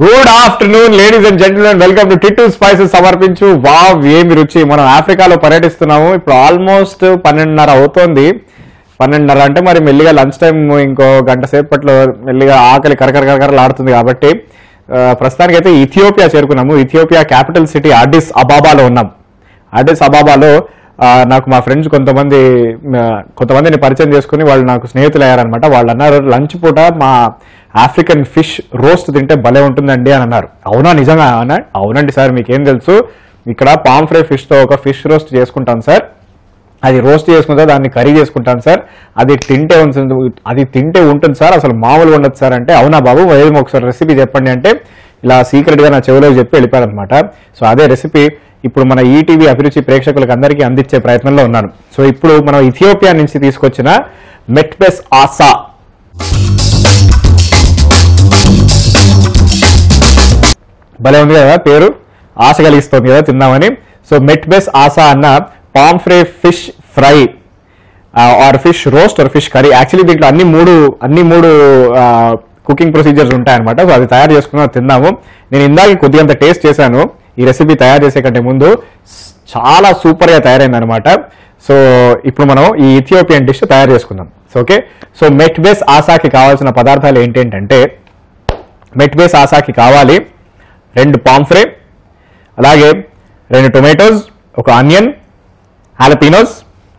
Good afternoon ladies and gentlemen welcome to టిట్టు spices సమర్పించు wow ఏమి రుచి మనం ఆఫ్రికాలో పర్యటిస్తున్నాము ఇప్పుడు ఆల్మోస్ట్ పన్నెండున్నర అవుతోంది పన్నెండున్నర అంటే మరి మెల్లిగా లంచ్ టైం ఇంకో గంట సేపట్లో మెల్లిగా ఆకలి కరకర కరకరలాడుతుంది కాబట్టి ఆ, ప్రస్తుతానికి అయితే ఇథియోపియా చేరుకున్నాము ఇథియోపియా క్యాపిటల్ సిటీ అడిస్ అబాబాలో ఉన్నాం అడిస్ అబాబాలో ఆ, నాకు మా ఫ్రెండ్స్ కొంతమంది ఆ, కొంతమందిని పరిచయం చేసుకుని వాళ్ళు నాకు స్నేహితులు అయ్యారనమాట వాళ్ళు అన్నారు లంచ్ పూట మా ఆఫ్రికన్ ఫిష్ రోస్ట్ తింటే భలే ఉంటుందండి అని అన్నారు అవునా నిజంగా అన్నా అవునండి సార్ మీకేం తెలుసు ఇక్కడ పామ్ ఫ్రై ఫిష్తో ఒక ఫిష్ రోస్ట్ చేసుకుంటాం సార్ అది రోస్ట్ చేసుకుంటా దాన్ని కర్రీ చేసుకుంటాను సార్ అది తింటే ఉంటుంది అది తింటే ఉంటుంది సార్ అసలు మామూలుగా ఉండదు సార్ అంటే అవునా బాబు ఏమో ఒకసారి రెసిపీ చెప్పండి అంటే ఇలా సీక్రెట్గా నా చెవిలో చెప్పి వెళ్ళిపోయారనమాట సో అదే రెసిపీ ఇప్పుడు మన ఈటీవీ అభిరుచి ప్రేక్షకులకు అందరికీ అందించే ప్రయత్నంలో ఉన్నాను సో ఇప్పుడు మనం ఇథియోపియా నుంచి తీసుకొచ్చిన మెట్బెస్ ఆసా భలే ఉంది కదా పేరు ఆశ కలిగిస్తుంది కదా తిందామని సో మెట్బెస్ ఆసా అన్న pan fry fish fry or fish roast or fish curry actually దీంట్లో అన్ని మూడు అన్ని మూడు కుకింగ్ ప్రొసీజర్స్ ఉంటాయన్నమాట సో అది తయారు చేసుకున్నా తిందాము నేను ఇందాక కొద్దిగంత టేస్ట్ చేశాను ఈ రెసిపీ తయారు చేసే కంటే ముందు స్- చాలా సూపర్గా తయారైంది అనమాట సో ఇప్పుడు మనం ఈ ఇథియోపియన్ డిష్ తయారు చేసుకుందాం so okay so Metbes ఆసాకి కావాల్సిన పదార్థాలు ఏంటంటే మెట్ బేస్ ఆసాకి కావాలి రెండు పాంఫ్రే అలాగే రెండు టొమాటోస్ ఒక onion jalapenos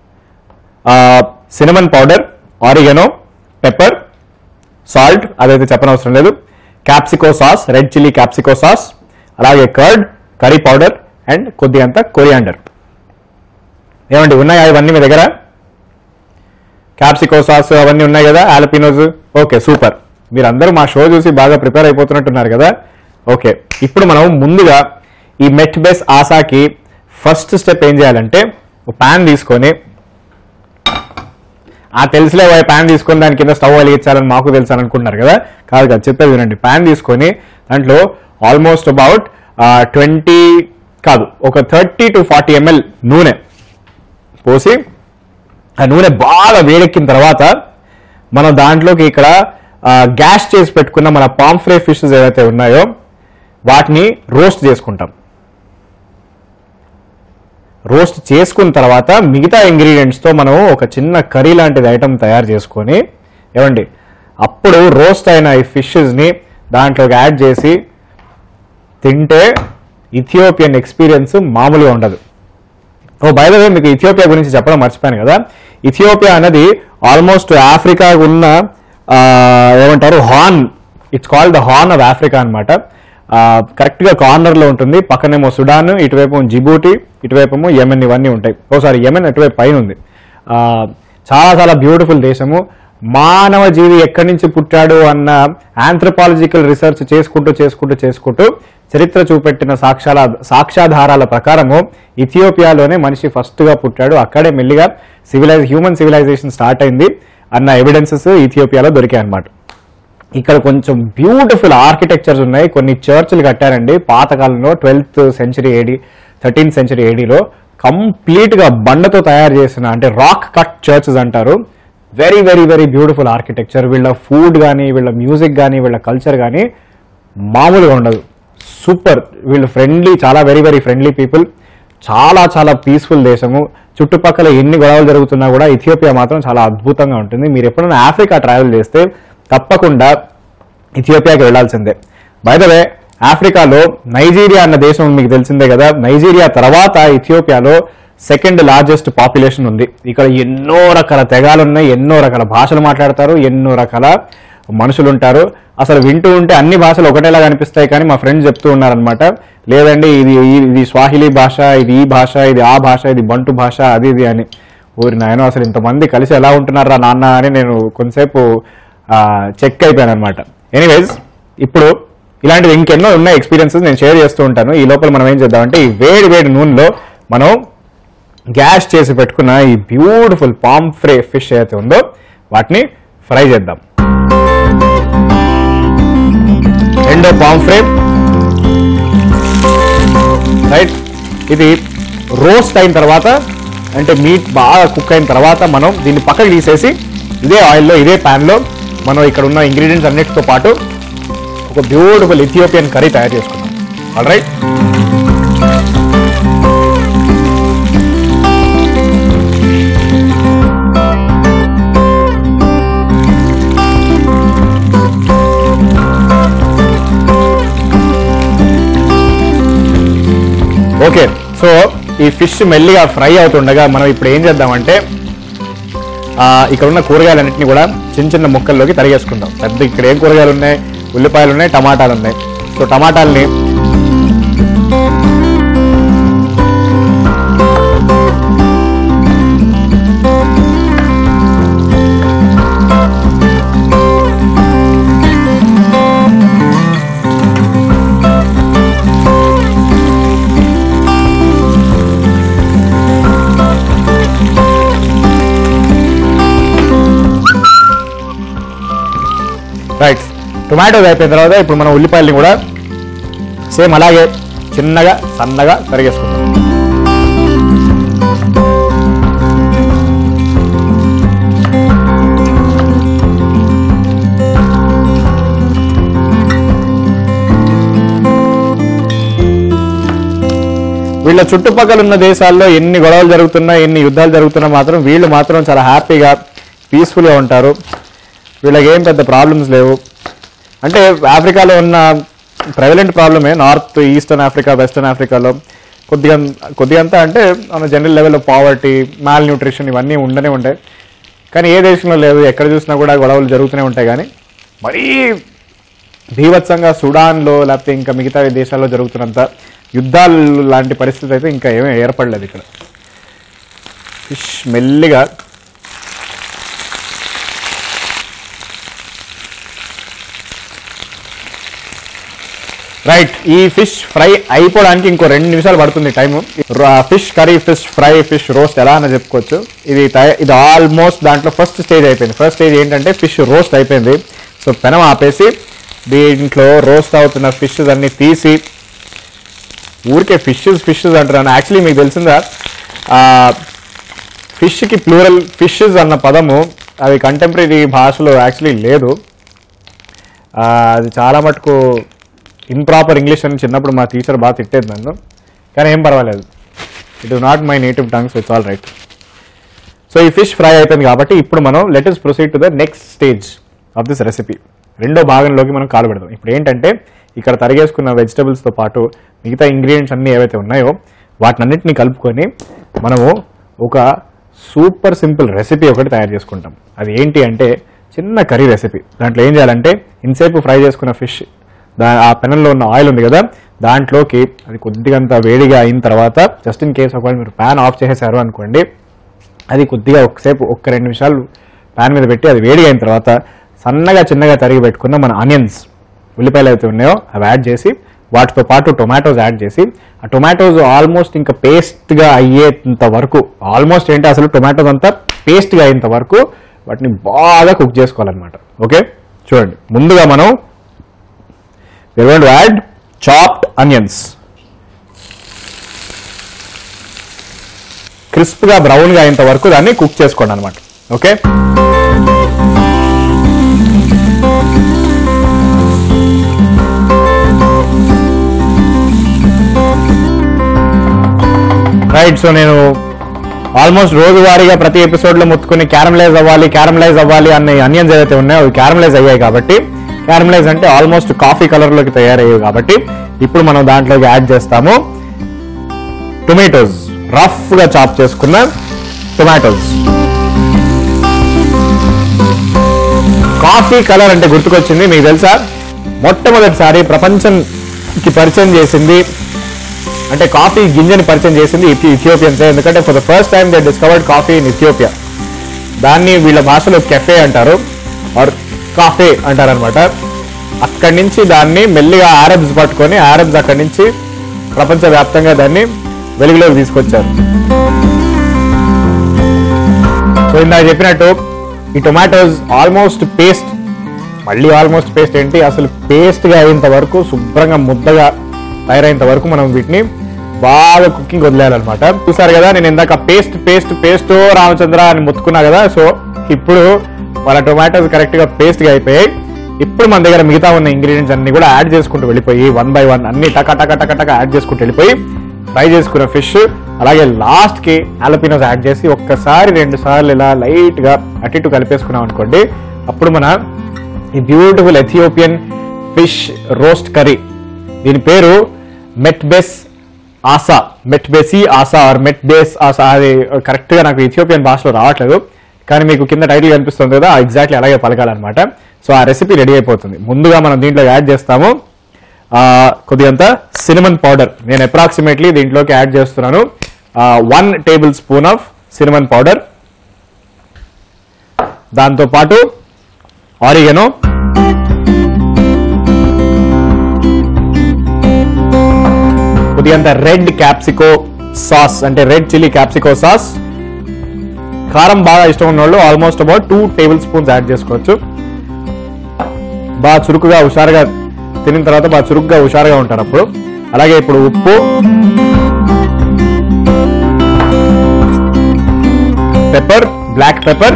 cinnamon powder oregano pepper salt అదైతే చెప్పనవసరం లేదు Capsico sauce red chilli Capsico sauce అలాగే కర్డ్ కర్రీ పౌడర్ అండ్ కొద్దిగంత కొరియాండర్ ఏమండి ఉన్నాయా ఇవన్నీ మీ దగ్గర క్యాప్సికో సాస్ అవన్నీ ఉన్నాయి కదా ఆలపినోస్ ఓకే సూపర్ మీరందరూ మా షో చూసి బాగా ప్రిపేర్ అయిపోతున్నట్టున్నారు కదా ఓకే ఇప్పుడు మనం ముందుగా ఈ మెట్ బేస్ ఆసాకి ఫస్ట్ స్టెప్ ఏం చేయాలంటే ఒక ప్యాన్ తీసుకొని ఆ తెలుసులే ఓ ప్యాన్ తీసుకొని దాని కింద స్టవ్ వెలిగించాలని మాకు తెలుసు అని అనుకుంటున్నారు కదా కాదు కాదు చెప్పేది వినండి ప్యాన్ తీసుకొని దాంట్లో ఆల్మోస్ట్ అబౌట్ ట్వంటీ కాదు ఒక థర్టీ టు ఫార్టీ ఎంఎల్ నూనె పోసి ఆ నూనె బాగా వేడెక్కిన తర్వాత మనం దాంట్లోకి ఇక్కడ గ్యాస్ చేసి పెట్టుకున్న మన పాంఫ్రే ఫిషెస్ ఏవైతే ఉన్నాయో వాటిని రోస్ట్ చేసుకుంటాం రోస్ట్ చేసుకున్న తర్వాత మిగతా ఇంగ్రీడియంట్స్తో మనం ఒక చిన్న కర్రీ లాంటిది ఐటమ్ తయారు చేసుకొని ఏమండి అప్పుడు రోస్ట్ అయిన ఈ ఫిషెస్ని దాంట్లోకి యాడ్ చేసి తింటే ఇథియోపియన్ ఎక్స్పీరియన్స్ మామూలుగా ఉండదు ఓ బై ద వే మీకు ఇథియోపియా గురించి చెప్పడం మర్చిపోయాను కదా ఇథియోపియా అనేది ఆల్మోస్ట్ ఆఫ్రికా ఉన్న ఆ, ఏమంటారు horn it's called the horn of Africa అనమాట కరెక్ట్గా కార్నర్లో ఉంటుంది పక్కనేమో సుడాన్ ఇటువైపు జిబూటి ఇటువైపు యెమెన్ ఇవన్నీ ఉంటాయి ఓసారి యెమెన్ అటువైపు పైన ఉంది ఆ, చాలా చాలా బ్యూటిఫుల్ దేశము మానవ జీవి ఎక్కడి నుంచి పుట్టాడు అన్న ఆంథ్రపాలజికల్ రీసెర్చ్ చేసుకుంటూ చేసుకుంటూ చేసుకుంటూ చరిత్ర చూపెట్టిన సాక్ష్యాల సాక్ష్యాధారాల ప్రకారము ఇథియోపియాలోనే మనిషి ఫస్ట్గా పుట్టాడు అక్కడే మెల్లిగా సివిలైజ్ హ్యూమన్ సివిలైజేషన్ స్టార్ట్ అయింది అన్న ఎవిడెన్సెస్ ఇథియోపియాలో దొరికాయి అన్నమాట ఇక్కడ కొంచెం బ్యూటిఫుల్ ఆర్కిటెక్చర్స్ ఉన్నాయి కొన్ని చర్చ్లు కట్టారండి పాతకాలంలో twelfth century AD thirteenth century ఏడీలో కంప్లీట్గా బండతో తయారు చేసిన అంటే రాక్ కట్ చర్చెస్ అంటారు very very very beautiful architecture వీళ్ళ ఫుడ్ కానీ వీళ్ళ మ్యూజిక్ కానీ వీళ్ళ కల్చర్ కానీ మామూలుగా ఉండదు సూపర్ వీళ్ళు ఫ్రెండ్లీ చాలా వెరీ వెరీ ఫ్రెండ్లీ పీపుల్ చాలా చాలా పీస్ఫుల్ దేశము చుట్టుపక్కల ఎన్ని గొడవలు జరుగుతున్నా కూడా ఇథియోపియా మాత్రం చాలా అద్భుతంగా ఉంటుంది మీరు ఎప్పుడైనా ఆఫ్రికా ట్రావెల్ చేస్తే తప్పకుండా ఇథియోపియాకి వెళ్ళాల్సిందే బై ద వే ఆఫ్రికాలో నైజీరియా అన్న దేశం మీకు తెలిసిందే కదా నైజీరియా తర్వాత ఇథియోపియాలో సెకండ్ లార్జెస్ట్ పాపులేషన్ ఉంది ఇక్కడ ఎన్నో రకాల తెగాలు ఉన్నాయి ఎన్నో రకాల భాషలు మాట్లాడతారు ఎన్నో రకాల మనుషులు ఉంటారు అసలు వింటూ ఉంటే అన్ని భాషలు ఒకటేలా కనిపిస్తాయి కానీ మా ఫ్రెండ్స్ చెప్తూ ఉన్నారనమాట లేదండి ఇది ఈ- ఇది స్వాహిలీ భాష ఇది ఈ భాష ఇది ఆ భాష ఇది బంటు భాష అది ఇది అని ఊరి నాయన అసలు ఇంతమంది కలిసి ఎలా ఉంటున్నారా నాన్న అని నేను కొంతసేపు చెక్ అయిపోయాను అనమాట ఎనీవేస్ ఇప్పుడు ఇలాంటివి ఇంకెన్నో ఉన్నాయి ఎక్స్పీరియన్సెస్ నేను షేర్ చేస్తూ ఉంటాను ఈ లోపల మనం ఏం చేద్దామంటే ఈ వేడి వేడి నూనెలో మనం గ్యాస్ చేసి పెట్టుకున్న ఈ బ్యూటిఫుల్ పామ్ ఫ్రే ఫిష్ ఏదైతే ఉందో వాటిని ఫ్రై చేద్దాం రెండో పామ్ ఫ్రే రైట్ ఇది రోస్ట్ అయిన తర్వాత అంటే మీట్ బాగా కుక్ అయిన తర్వాత మనం దీన్ని పక్కకి తీసేసి ఇదే ఆయిల్లో ఇదే ప్యాన్లో మనం ఇక్కడ ఉన్న ఇంగ్రీడియంట్స్ అన్నిటితో పాటు ఒక బ్యూటిఫుల్ ఇథియోపియన్ కర్రీ తయారు చేసుకుందాం ఆల్ రైట్ ఓకే సో ఈ ఫిష్ మెల్లిగా ఫ్రై అవుతుండగా మనం ఇప్పుడు ఏం చేద్దామంటే ఆ, ఇక్కడ ఉన్న కూరగాయలన్నింటినీ కూడా చిన్న చిన్న ముక్కల్లోకి తరిగేసుకుందాం పెద్ద ఇక్కడ ఏం కూరగాయలు ఉన్నాయి ఉల్లిపాయలు ఉన్నాయి టమాటాలు ఉన్నాయి సో టమాటాలని రైట్ టొమాటోస్ అయిపోయిన తర్వాత ఇప్పుడు మనం ఉల్లిపాయలని కూడా సేమ్ అలాగే చిన్నగా సన్నగా తరిగేసుకుందాం వీళ్ళ చుట్టుపక్కల ఉన్న దేశాల్లో ఎన్ని గొడవలు జరుగుతున్నా ఎన్ని యుద్ధాలు జరుగుతున్నా మాత్రం వీళ్ళు మాత్రం చాలా హ్యాపీగా పీస్ఫుల్గా ఉంటారు వీళ్ళకి ఏం పెద్ద ప్రాబ్లమ్స్ లేవు అంటే ఆఫ్రికాలో ఉన్న ప్రెవలెంట్ ప్రాబ్లమే నార్త్ ఈస్టర్న్ ఆఫ్రికా వెస్టర్న్ ఆఫ్రికాలో కొద్దిగా కొద్దిగంతా అంటే మన జనరల్ లెవెల్లో పావర్టీ మాల్ న్యూట్రిషన్ ఇవన్నీ ఉండనే ఉంటాయి కానీ ఏ దేశంలో లేదు ఎక్కడ చూసినా కూడా గొడవలు జరుగుతూనే ఉంటాయి కానీ మరీ భీభత్సంగా సుడాన్లో లేకపోతే ఇంకా మిగతా దేశాల్లో జరుగుతున్నంత యుద్ధాలు లాంటి పరిస్థితి అయితే ఇంకా ఏమీ ఏర్పడలేదు ఇక్కడ ఫిష్ మెల్లిగా రైట్ ఈ ఫిష్ ఫ్రై అయిపోవడానికి ఇంకో రెండు నిమిషాలు పడుతుంది time fish curry fish fry fish roast ఎలా అని చెప్పుకోవచ్చు ఇది తయ- ఇది ఆల్మోస్ట్ దాంట్లో ఫస్ట్ స్టేజ్ అయిపోయింది ఫస్ట్ స్టేజ్ ఏంటంటే ఫిష్ రోస్ట్ అయిపోయింది సో పెనం ఆపేసి దీంట్లో రోస్ట్ అవుతున్న ఫిషెస్ అన్ని తీసి ఊరికే ఫిషెస్ ఫిషెస్ అంటున్నాను యాక్చువల్లీ మీకు తెలిసిందా ఫిష్కి ప్లూరల్ ఫిషెస్ అన్న పదము అది కంటెంపరీ భాషలో యాక్చువల్లీ లేదు ఆ, అది చాలా మటుకు ఇంప్రాపర్ ఇంగ్లీష్ అని చిన్నప్పుడు మా టీచర్ బాగా తిట్టేది నన్ను కానీ ఏం పర్వాలేదు it is not my native tongues it's all right so ఈ ఫిష్ ఫ్రై అయిపోయింది కాబట్టి ఇప్పుడు మనం let us proceed to the next stage of this recipe రెండో భాగంలోకి మనం కాలు పెడదాం ఇప్పుడు ఏంటంటే ఇక్కడ తరిగేసుకున్న వెజిటబుల్స్తో పాటు మిగతా ఇంగ్రీడియంట్స్ అన్నీ ఏవైతే ఉన్నాయో వాటినన్నింటినీ కలుపుకొని మనము ఒక సూపర్ సింపుల్ రెసిపీ ఒకటి తయారు చేసుకుంటాం అది ఏంటి అంటే చిన్న కర్రీ రెసిపీ దాంట్లో ఏం చేయాలంటే ఇన్సేపు ఫ్రై చేసుకున్న ఫిష్ దా ఆ పెనంలో ఉన్న ఆయిల్ ఉంది కదా దాంట్లోకి అది కొద్దిగంత వేడిగా అయిన తర్వాత జస్ట్ ఇన్ కేస్ ఒకవేళ మీరు ప్యాన్ ఆఫ్ చేసేసారు అనుకోండి అది కొద్దిగా ఒకసేపు ఒక్క రెండు నిమిషాలు ప్యాన్ మీద పెట్టి అది వేడి అయిన తర్వాత సన్నగా చిన్నగా తరిగి పెట్టుకున్న మన ఆనియన్స్ ఉల్లిపాయలు అయితే ఉన్నాయో అవి యాడ్ చేసి వాటితో పాటు టొమాటోస్ యాడ్ చేసి ఆ టొమాటోస్ ఆల్మోస్ట్ ఇంకా పేస్ట్గా అయ్యేంత వరకు ఆల్మోస్ట్ ఏంటి అసలు టొమాటోస్ అంతా పేస్ట్గా అయ్యేంత వరకు వాటిని బాగా కుక్ చేసుకోవాలన్నమాట ఓకే చూడండి ముందుగా మనం we're going to add chopped onions క్రిస్ప్గా బ్రౌన్గా అయ్యేంత వరకు దాన్ని కుక్ చేసుకోండి అనమాట ఓకే రైట్ సో నేను ఆల్మోస్ట్ రోజువారీగా ప్రతి ఎపిసోడ్లో ముత్తుకుని క్యారమలైజ్ అవ్వాలి క్యారమలైజ్ అవ్వాలి అనే అనియన్స్ ఏదైతే ఉన్నాయో అవి క్యారమలైజ్ అయ్యాయి కాబట్టి క్యారమలైజ్ అంటే ఆల్మోస్ట్ కాఫీ కలర్లోకి తయారయ్యాయి కాబట్టి ఇప్పుడు మనం దాంట్లోకి యాడ్ చేస్తాము టొమాటోస్ రఫ్గా చాప్ చేసుకున్న టొమాటోస్ కాఫీ కలర్ అంటే గుర్తుకొచ్చింది మీకు తెలుసా మొట్టమొదటిసారి ప్రపంచంకి పరిచయం చేసింది అంటే కాఫీ గింజని పరిచయం చేసింది ఇథి- ఇథియోపియన్స్ ఎందుకంటే for the first time they discovered coffee in Ethiopia దాన్ని వీళ్ళ భాషలో కెఫే అంటారు ఆర్ కాఫే అంటారనమాట అక్కడి నుంచి దాన్ని మెల్లిగా ఆరబ్స్ పట్టుకొని ఆరబ్స్ అక్కడి నుంచి ప్రపంచవ్యాప్తంగా దాన్ని వెలుగులోకి తీసుకొచ్చారు సో ఇందాక చెప్పినట్టు ఈ టొమాటోస్ ఆల్మోస్ట్ పేస్ట్ మళ్ళీ ఆల్మోస్ట్ పేస్ట్ ఏంటి అసలు పేస్ట్గా అయ్యేంత వరకు శుభ్రంగా ముద్దగా తయారైనంత వరకు మనం వీటిని బాగా కుకింగ్ వదిలేయాలన్నమాట చూసారు కదా నేను ఇందాక పేస్ట్ పేస్ట్ పేస్ట్ రామచంద్ర అని ముత్తుకున్నా కదా సో ఇప్పుడు వాళ్ళ టొమాటోస్ కరెక్ట్గా పేస్ట్గా అయిపోయాయి ఇప్పుడు మన దగ్గర మిగతా ఉన్న ఇంగ్రీడియంట్స్ అన్ని కూడా యాడ్ చేసుకుంటూ వెళ్ళిపోయి వన్ బై వన్ అన్ని టక టక టక టక యాడ్ చేసుకుంటూ వెళ్ళిపోయి ఫ్రై చేసుకున్న ఫిష్ అలాగే లాస్ట్ కి ఆలపినోస్ యాడ్ చేసి ఒక్కసారి రెండు సార్లు ఇలా లైట్ గా అటు ఇటు కలిపేసుకున్నాం అనుకోండి అప్పుడు మన ఈ beautiful Ethiopian fish roast curry దీని పేరు మెట్బెస్ ఆసా మెట్బెసి ఆసా ఆర్ మెట్బేస్ ఆసా అది కరెక్ట్ గా నాకు ఇథియోపియన్ భాషలో రావట్లేదు కానీ మీకు కింద టైటిల్ కనిపిస్తుంది కదా ఎగ్జాక్ట్లీ అలాగే పలకాలన్నమాట సో ఆ రెసిపీ రెడీ అయిపోతుంది ముందుగా మనం దీంట్లో యాడ్ చేస్తాము ఆ, కొద్దిగంత సినిమన్ పౌడర్ నేను అప్రాక్సిమేట్లీ దీంట్లోకి యాడ్ చేస్తున్నాను one tablespoon of cinnamon powder దాంతో పాటు ఆరిగనో కొద్దిగంత రెడ్ క్యాప్సికో సాస్ అంటే రెడ్ చిల్లీ క్యాప్సికో సాస్ కారం బాగా ఇష్టం ఉన్న వాళ్ళు almost about two tablespoons add చేసుకోవచ్చు బాగా చురుకుగా హుషారుగా తినిన తర్వాత బాగా చురుకుగా హుషారుగా ఉంటారు అప్పుడు అలాగే ఇప్పుడు ఉప్పు పెప్పర్ బ్లాక్ పెప్పర్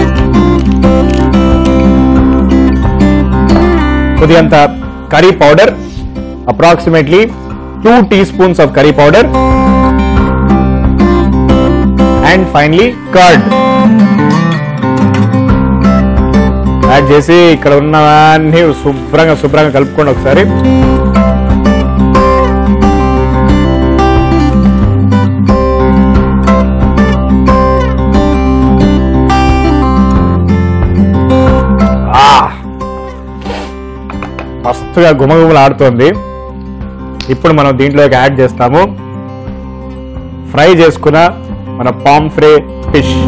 కొద్దిగంత curry powder approximately two teaspoons of curry powder and finally curd add చేసి ఇక్కడ ఉన్నవన్నీ శుభ్రంగా శుభ్రంగా కలుపుకోండి ఒకసారి ఆ! మస్తుగా గుమగుమలు ఆడుతోంది ఇప్పుడు మనం దీంట్లోకి యాడ్ చేస్తాము ఫ్రై చేసుకున్న మన పామ్ ఫ్రే ఫిష్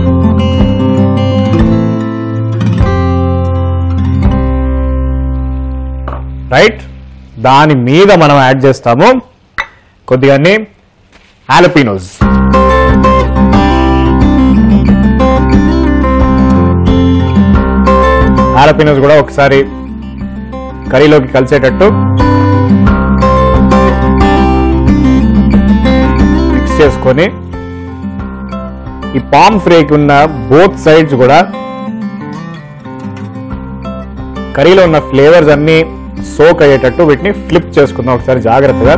రైట్ దాని మీద మనం యాడ్ చేస్తాము కొద్దిగానే ఆలపినోస్ ఆలపినోస్ కూడా ఒకసారి కర్రీలోకి కలిసేటట్టు మిక్స్ చేసుకొని ఈ పామ్ ఫ్రేక్ ఉన్న బోత్ సైడ్స్ కూడా కర్రీలో ఉన్న ఫ్లేవర్స్ అన్ని సోక్ అయ్యేటట్టు వీటిని ఫ్లిప్ చేసుకుందాం ఒకసారి జాగ్రత్తగా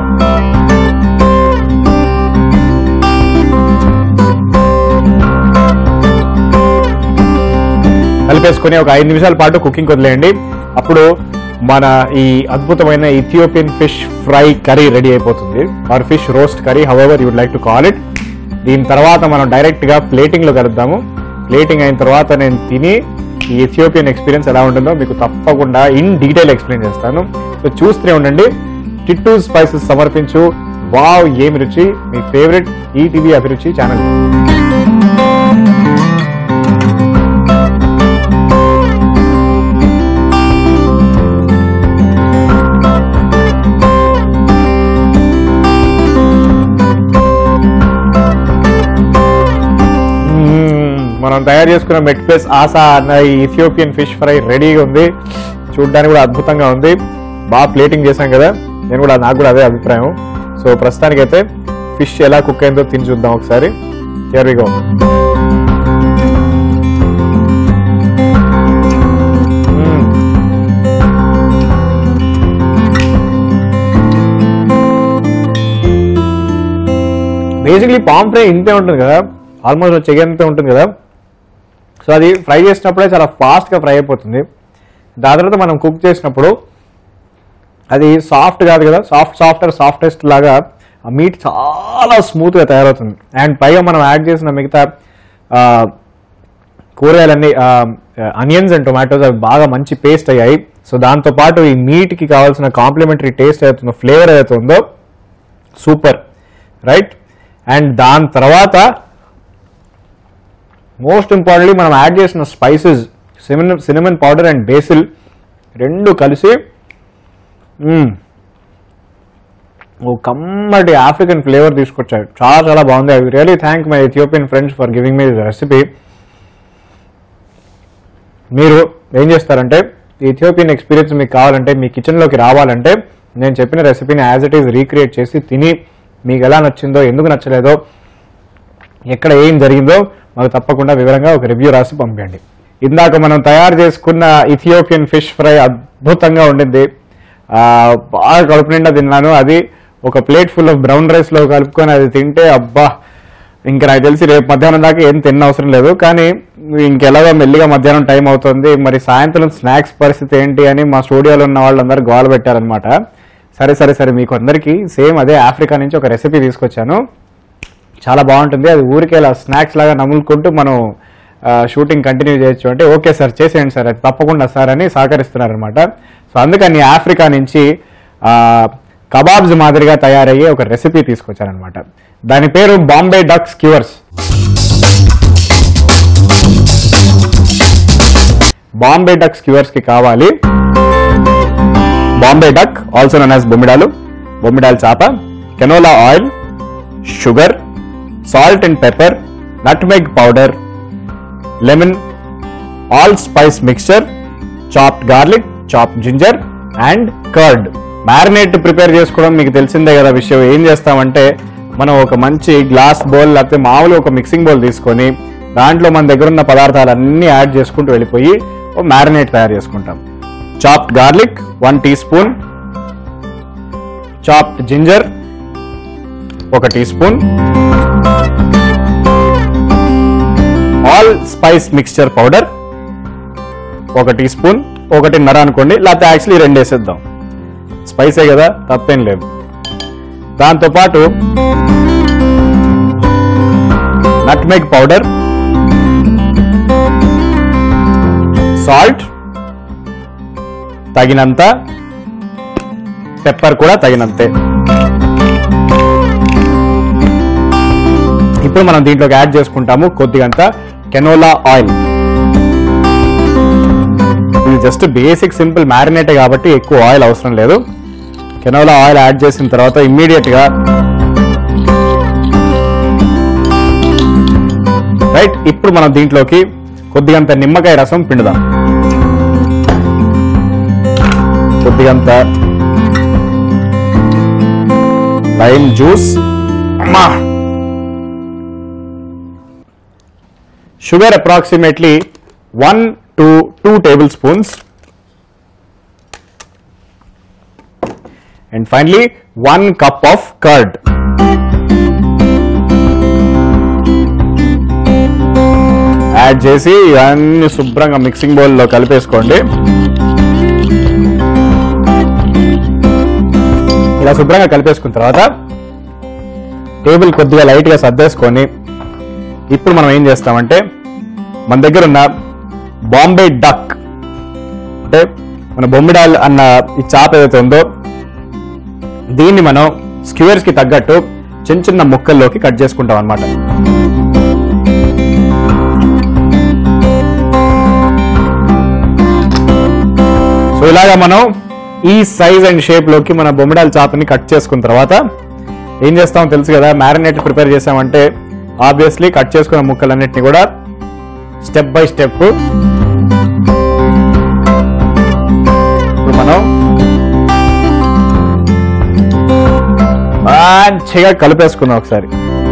కలిపేసుకొని ఒక ఐదు నిమిషాల పాటు కుకింగ్ వదిలేయండి అప్పుడు మన ఈ అద్భుతమైన Ethiopian fish fry curry ready అయిపోతుంది or fish roast curry however would like to call it దీని తర్వాత మనం డైరెక్ట్ గా ప్లేటింగ్ లో కలుద్దాము ప్లేటింగ్ అయిన తర్వాత నేను తిని ఈ ఇథియోపియన్ ఎక్స్పీరియన్స్ ఎలా ఉంటుందో మీకు తప్పకుండా ఇన్ డీటెయిల్ ఎక్స్ప్లెయిన్ చేస్తాను సో చూస్తూనే ఉండండి టిట్టు స్పైసెస్ సమర్పించు వావ్ ఏమి రుచి మీ ఫేవరెట్ ఈటీవీ అభిరుచి ఛానల్ మ్మ్. మనం తయారు చేసుకున్న మెట్ ప్లస్ ఆసా అన్న ఈ ఇథియోపియన్ ఫిష్ ఫ్రై రెడీగా ఉంది చూడడానికి కూడా అద్భుతంగా ఉంది బాగా ప్లేటింగ్ చేశాం కదా నేను కూడా నాకు కూడా అదే అభిప్రాయం సో ప్రస్తుతానికైతే ఫిష్ ఎలా కుక్ అయిందో తిని చూద్దాం ఒకసారి here we go basically pan fry ఇంతే ఉంటుంది కదా ఆల్మోస్ట్ చెగంతే ఉంటుంది కదా సో అది ఫ్రై చేసినప్పుడే చాలా ఫాస్ట్గా ఫ్రై అయిపోతుంది దాని తర్వాత మనం కుక్ చేసినప్పుడు అది సాఫ్ట్ కాదు కదా సాఫ్ట్ సాఫ్టర్ సాఫ్టెస్ట్ లాగా ఆ మీట్ చాలా స్మూత్గా తయారవుతుంది అండ్ పైగా మనం యాడ్ చేసిన మిగతా ఆ, కూరగాయలన్నీ అనియన్స్ అండ్ టొమాటోస్ అవి బాగా మంచి పేస్ట్ అయ్యాయి సో దాంతో పాటు ఈ మీట్కి కావాల్సిన కాంప్లిమెంటరీ టేస్ట్ అవుతుందో ఫ్లేవర్ ఏదైతే ఉందో సూపర్ రైట్ అండ్ దాని తర్వాత మోస్ట్ ఇంపార్టెంట్లీ మనం యాడ్ చేసిన spices cinnamon cinnamon powder and basil రెండు కలిసి మ్మ్, ఓ కమ్మటి ఆఫ్రికన్ ఫ్లేవర్ తీసుకొచ్చాయి చాలా చాలా బాగుంది I really thank my Ethiopian friends for giving me recipe మీరు ఏం చేస్తారంటే ఈ ఇథియోపియన్ ఎక్స్పీరియన్స్ మీకు కావాలంటే మీ కిచెన్లోకి రావాలంటే నేను చెప్పిన రెసిపీని యాజ్ ఇట్ ఈస్ రీక్రియేట్ చేసి తిని మీకు ఎలా నచ్చిందో ఎందుకు నచ్చలేదో ఎక్కడ ఏం జరిగిందో మాకు తప్పకుండా వివరంగా ఒక రివ్యూ రాసి పంపించండి ఇందాక మనం తయారు చేసుకున్న ఇథియోపియన్ ఫిష్ ఫ్రై అద్భుతంగా ఉండింది ఆ, బాగా కడుపు నిండా తిన్నాను అది ఒక ప్లేట్ ఫుల్ ఆఫ్ బ్రౌన్ రైస్లో కలుపుకొని అది తింటే అబ్బా ఇంకా నాకు తెలిసి రేపు మధ్యాహ్నం దాకా ఏం తిన్న అవసరం లేదు కానీ ఇంకెలాగో మెల్లిగా మధ్యాహ్నం టైం అవుతుంది మరి సాయంత్రం స్నాక్స్ పరిస్థితి ఏంటి అని మా స్టూడియోలో ఉన్న వాళ్ళందరూ గోల పెట్టారనమాట సరే సరే సరే మీకు అందరికీ సేమ్ అదే ఆఫ్రికా నుంచి ఒక రెసిపీ తీసుకొచ్చాను చాలా బాగుంటుంది అది ఊరికే ఇలా స్నాక్స్ లాగా నములుకుంటూ మనం షూటింగ్ కంటిన్యూ చేయొచ్చు అంటే ఓకే సార్ చేసేయండి సార్ అది తప్పకుండా సార్ అని సహకరిస్తున్నారనమాట సో అందుకని ఆఫ్రికా నుంచి ఆ, కబాబ్స్ మాదిరిగా తయారయ్యే ఒక రెసిపీ తీసుకొచ్చారనమాట దాని పేరు Bombay duck skewers Bombay duck skewers కి కావాలి Bombay duck also known as బొమ్మిడాలు బొమ్మిడాల్ చాప canola oil sugar salt and pepper nutmeg powder lemon allspice mixture chopped garlic chopped ginger and curd marinate prepare చేసుకోవడం మీకు తెలిసిందే కదా విషయం ఏం చేస్తామంటే మనం ఒక మంచి గ్లాస్ బౌల్ లేకపోతే మామూలు ఒక మిక్సింగ్ బౌల్ తీసుకొని దాంట్లో మన దగ్గర ఉన్న పదార్థాలన్నీ యాడ్ చేసుకుంటూ వెళ్ళిపోయి ఓ మ్యారినేట్ తయారు చేసుకుంటాం chopped garlic one teaspoon chopped ginger ఒక teaspoon allspice mixture powder ఒక టీ స్పూన్ ఒకటిన్నర అనుకోండి లేకపోతే యాక్చువల్లీ రెండు వేసేద్దాం స్పైసే కదా తప్పేం లేదు దాంతోపాటు నట్మెగ్ పౌడర్ సాల్ట్ తగినంత పెప్పర్ కూడా తగినంతే ఇప్పుడు మనం దీంట్లోకి యాడ్ చేసుకుంటాము కొద్దిగంత కెనోలా ఆయిల్ ఇది జస్ట్ బేసిక్ సింపుల్ మ్యారినేటే కాబట్టి ఎక్కువ ఆయిల్ అవసరం లేదు కెనోలా ఆయిల్ యాడ్ చేసిన తర్వాత ఇమ్మీడియట్ గా రైట్ ఇప్పుడు మనం దీంట్లోకి కొద్దిగంత నిమ్మకాయ రసం పిండుదాం కొద్దిగంత లైమ్ జ్యూస్ అమ్మా sugar approximately one to two tablespoons and finally one cup of curd add చేసి ఇవన్నీ శుభ్రంగా మిక్సింగ్ బౌల్లో కలిపేసుకోండి ఇలా శుభ్రంగా కలిపేసుకున్న తర్వాత టేబుల్ కొద్దిగా లైట్గా సర్దేసుకొని ఇప్పుడు మనం ఏం చేస్తామంటే మన దగ్గర ఉన్న బాంబే డక్ అంటే మన బొమ్మిడాల్ అన్న ఈ చాప్ ఏదైతే ఉందో దీన్ని మనం స్క్యూర్స్ కి తగ్గట్టు చిన్న చిన్న ముక్కల్లోకి కట్ చేసుకుంటాం అన్నమాట సో ఇలాగా మనం ఈ సైజ్ అండ్ షేప్ లోకి మన బొమ్మిడాల చాపని కట్ చేసుకున్న తర్వాత ఏం చేస్తామో తెలుసు కదా మ్యారినేట్ ప్రిపేర్ చేసామంటే ఆబ్వియస్లీ కట్ చేసుకున్న ముక్కలన్నిటిని కూడా స్టెప్ బై స్టెప్ ఇప్పుడు మనం మంచిగా కలిపేసుకుందాం ఒకసారి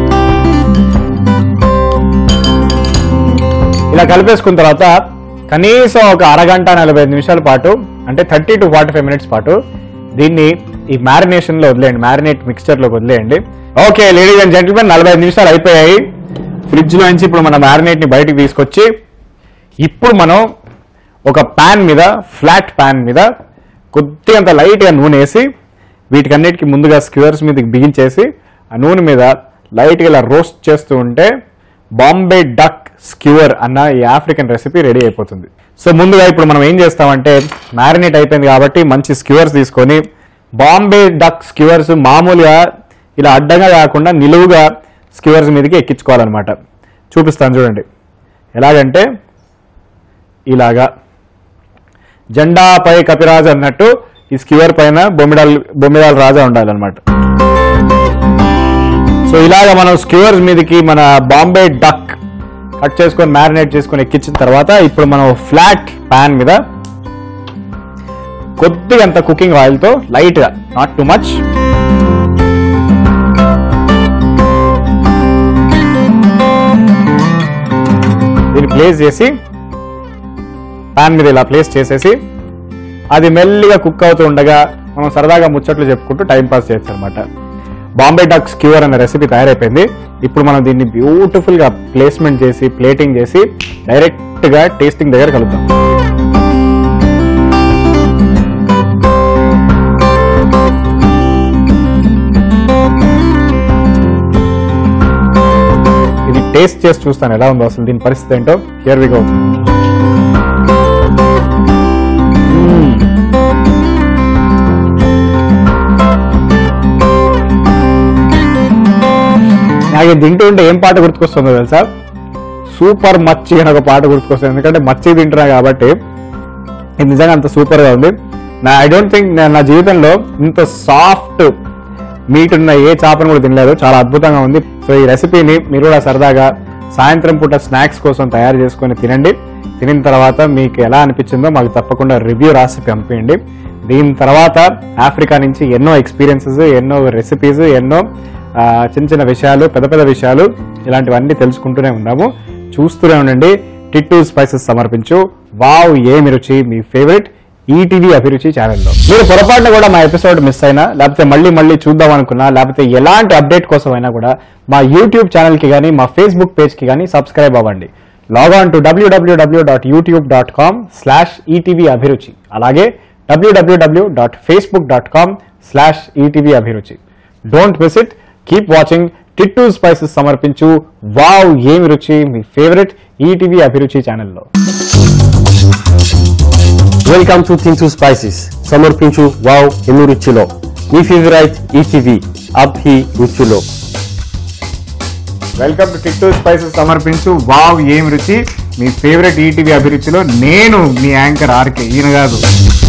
ఇలా కలిపేసుకున్న తర్వాత కనీసం ఒక అరగంట నలభై ఐదు నిమిషాల పాటు అంటే thirty to forty five minutes పాటు దీన్ని ఈ మ్యారినేషన్ లో వదిలేయండి మ్యారినేట్ మిక్స్చర్ లో వదిలేయండి ఓకే లేడీస్ అండ్ జెంటిల్మెన్ నలభై ఐదు నిమిషాలు అయిపోయాయి ఫ్రిడ్జ్ లో నుంచి ఇప్పుడు మన మ్యారినేట్ ని బయటికి తీసుకొచ్చి ఇప్పుడు మనం ఒక ప్యాన్ మీద ఫ్లాట్ ప్యాన్ మీద కొద్దిగంత లైట్గా నూనె వేసి వీటికన్నిటికి ముందుగా స్క్యూర్స్ మీదకి బిగించేసి ఆ నూనె మీద లైట్గా ఇలా రోస్ట్ చేస్తూ ఉంటే బాంబే డక్ స్క్యూర్ అన్న ఈ ఆఫ్రికన్ రెసిపీ రెడీ అయిపోతుంది సో ముందుగా ఇప్పుడు మనం ఏం చేస్తామంటే మ్యారినేట్ అయిపోయింది కాబట్టి మంచి స్క్యూర్స్ తీసుకొని బాంబే డక్ స్క్యూర్స్ మామూలుగా ఇలా అడ్డంగా కాకుండా నిలువుగా స్క్యూర్స్ మీదకి ఎక్కించుకోవాలన్నమాట చూపిస్తాను చూడండి ఎలాగంటే ఇలాగా జెండాపై కపిరాజు అన్నట్టు ఈ స్క్యూర్ పైన బొమ్మిడాల్ బొమ్మిడాల రాజా ఉండాలన్నమాట సో ఇలాగ మనం స్క్యూర్స్ మీదకి మన బాంబే డక్ కట్ చేసుకొని మ్యారినేట్ చేసుకొని ఎక్కించిన తర్వాత ఇప్పుడు మనం ఫ్లాట్ ప్యాన్ మీద కొద్దిగా అంత కుకింగ్ ఆయిల్తో లైట్గా నాట్ టు మచ్ దీన్ని ప్లేస్ చేసి పాన్ మీద ఇలా ప్లేస్ చేసేసి అది మెల్లిగా కుక్ అవుతూ ఉండగా మనం సరదాగా ముచ్చట్లు చెప్పుకుంటూ టైం పాస్ చేయొచ్చు అనమాట బాంబే డక్స్ క్యూర్ అనే రెసిపీ తయారైపోయింది ఇప్పుడు మనం దీన్ని బ్యూటిఫుల్ గా ప్లేస్మెంట్ చేసి ప్లేటింగ్ చేసి డైరెక్ట్ గా టేస్టింగ్ దగ్గర కలుద్దాం ఇది టేస్ట్ చేసి చూస్తాను ఎలా ఉందో అసలు దీని పరిస్థితి ఏంటో హియర్ వి గో నాకు ఇది తింటూ ఉంటే ఏం పాట గుర్తుకొస్తుందో తెలుసా సూపర్ మచ్చి అని ఒక పాట గుర్తుకొస్తుంది ఎందుకంటే మచ్చి తింటున్నా కాబట్టి ఇది నిజంగా అంత సూపర్ గా ఉంది నా ఐ డోంట్ థింక్ నేను నా జీవితంలో ఇంత సాఫ్ట్ మీట్ ఉన్న ఏ చేపను కూడా తినలేదు చాలా అద్భుతంగా ఉంది సో ఈ రెసిపీని మీరు కూడా సరదాగా సాయంత్రం పూట స్నాక్స్ కోసం తయారు చేసుకొని తినండి తినిన తర్వాత మీకు ఎలా అనిపించిందో మాకు తప్పకుండా రివ్యూ రాసి పంపించండి దీని తర్వాత ఆఫ్రికా నుంచి ఎన్నో ఎక్స్పీరియన్సెస్ ఎన్నో రెసిపీస్ ఎన్నో ఆ, చిన్న చిన్న విషయాలు పెద్ద పెద్ద విషయాలు ఇలాంటివన్నీ తెలుసుకుంటూనే ఉన్నాము చూస్తూనే ఉండండి టిట్టు స్పైసెస్ సమర్పించు వావ్ ఏమి రుచి మీ ఫేవరెట్ ఈటీవీ అభిరుచి ఛానల్లో మీరు పొరపాటున కూడా మా ఎపిసోడ్ మిస్ అయినా లేకపోతే మళ్ళీ మళ్ళీ చూద్దాం అనుకున్నా లేకపోతే ఎలాంటి అప్డేట్ కోసం అయినా కూడా మా యూట్యూబ్ ఛానల్కి కానీ మా ఫేస్బుక్ పేజ్కి కానీ సబ్స్క్రైబ్ అవ్వండి లాగ్ ఆన్ టు డబ్ల్యూడబ్ల్యూడబ్ల్యూ dot YouTube dot com slash ETV Abhiruchi అలాగే డబ్ల్యూడబ్ల్యూడబ్ల్యూ dot Facebook dot com slash ETV Abhiruchi don't miss it keep watching టిట్టు స్పైసెస్ సమర్పించు వావ్ ఏమి రుచి మీ ఫేవరెట్ ఈటీవీ అభిరుచి ఛానల్లో వెల్కమ్ టు తింటూ స్పైసెస్ సమర్పించు వావ్ ఎన్ని రుచిలో మీ ఫేవరైట్ ఈటీవీ అప్ హీ రుచిలో వెల్కమ్ టు టిట్టు స్పైసెస్ సమర్పించు వావ్ ఏం రుచి మీ ఫేవరెట్ ఈటీవీ అభిరుచిలో నేను మీ యాంకర్ ఆర్కే ఈయన కాదు